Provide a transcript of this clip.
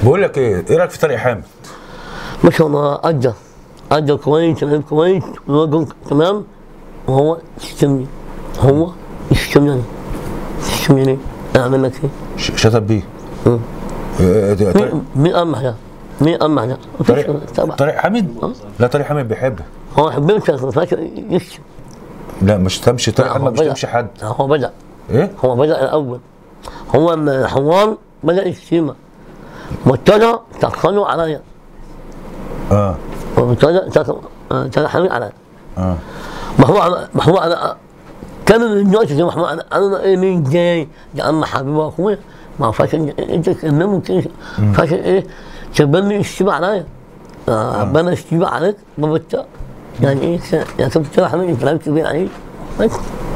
بقول لك ايه ايه رايك في طارق حامد ما شاء الله أدى أدى كويس لعب كويس الوجه تمام وهو يشتمني هو يشتمني أنا يشتمني ليه؟ أعمل لك إيه؟ ش- شتم بيه مم. إيه، إيه، طارق- مين مين أمح ده؟ مين أمح ده؟ مفيش طارق طبعا طارق حامد لا طارق حامد بيحبك هو يحبني بس فاكر يشتم لا مش تمشي طارق لا، حامد هو ما بدأ. بيشتمش حد هو بدأ ايه هو بدأ الأول هو من الحوار بدأ يشتمه وابتدى تأخروا عليا اه وابتدى ابتدى حامل عليا اه ما هو أنا ما هو أنا كم من الناس زي ما هو أنا أنا إيه مين جاي يا عم حبيبي وأخويا ما هو فاكر أنت تكلمه كده فاكر إيه تبني يشتمي عليا آه، ربنا يشتمي عليك ما بت يعني إيه يعني تبتدى حامل كلام كبير عليك بس